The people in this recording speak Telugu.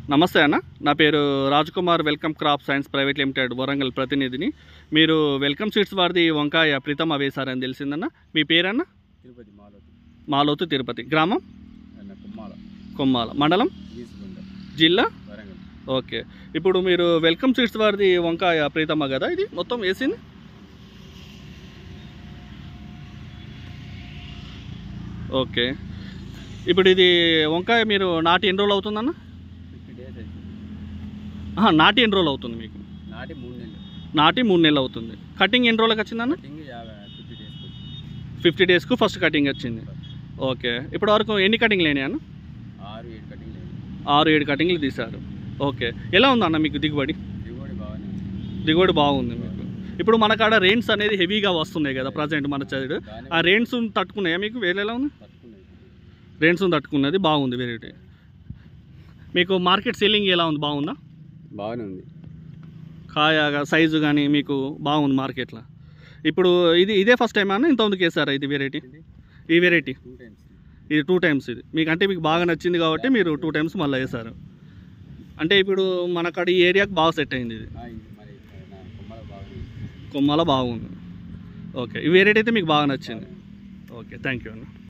నమస్తే అన్న నా పేరు Raj Kumar welcome crop science private limited Warangal ప్రతినిధిని మీరు వెల్కమ్ సీడ్స్ వారిది వంకాయ ప్రీతమ వేశారని తెలిసిందన్న మీ పేరన్న తిరుపతి మాలోతి మాలోతు తిరుపతి గ్రామం అన్న కుమ్మాల కొమ్మాల మండలం గీసుగుండ జిల్లా వరంగల్ ఓకే ఇప్పుడు మీరు వెల్కమ్ సీడ్స్ వారిది వంకాయ ప్రీతమ కదా ఇది మొత్తం వేసింది ఓకే ఇప్పుడు ఇది వంకాయ మీరు నాటి ఎన్ని రోజులు అవుతుందన్న ఫిఫ్టీ డేస్ అవుతుంది ఆహా, నాటి ఎన్ని రోజులు అవుతుంది మీకు నాటి మూడు నెలలు నాటి మూడు నెలలు అవుతుంది కటింగ్ ఎన్ని రోజులకు వచ్చిందన్న కటింగ్ యాభై ఫిఫ్టీ డేస్ ఫిఫ్టీ డేస్కు ఫస్ట్ కటింగ్ వచ్చింది ఓకే ఇప్పటి వరకు ఎన్ని కటింగ్లు అయినాయి అన్న ఆరు ఏడు కటింగ్ లేదు ఆరు ఏడు కటింగ్లు తీశారు ఓకే ఎలా ఉంది అన్న మీకు దిగుబడి దిగుబడి బాగానే ఉంది దిగుబడి బాగుంది మీకు ఇప్పుడు మన కాడ రెయిన్స్ అనేది హెవీగా వస్తున్నాయి కదా ప్రజెంట్ మన సైడ్ బాగానే ఆ రెయిన్స్ తట్టుకున్నాయా మీకు వేరే ఎలా ఉంది తట్టుకున్నది రెయిన్స్ తట్టుకున్నది బాగుంది వెరైటీ మీకు మార్కెట్ సెల్లింగ్ ఎలా ఉంది బాగుందా బాగానే ఉంది కాయ సైజు కానీ మీకు బాగుంది మార్కెట్లో ఇప్పుడు ఇది ఇదే ఫస్ట్ టైం అన్న ఇంతకుముందుకు వేసారా ఇది వెరైటీ ఇది ఈ వెరైటీ టూ టైమ్స్ ఇది టూ టైమ్స్ ఇది మీకు అంటే మీకు బాగా నచ్చింది కాబట్టి మీరు టూ టైమ్స్ మళ్ళీ వేసారు అంటే ఇప్పుడు మన కాడ ఈ ఏరియాకి బాగా సెట్ అయింది ఇది మరి నా కుమ్మాల బాగానే ఉంది కొమ్మల బాగుంది ఓకే ఈ వెరైటీ అయితే మీకు బాగా నచ్చింది ఓకే థ్యాంక్ యూ అన్న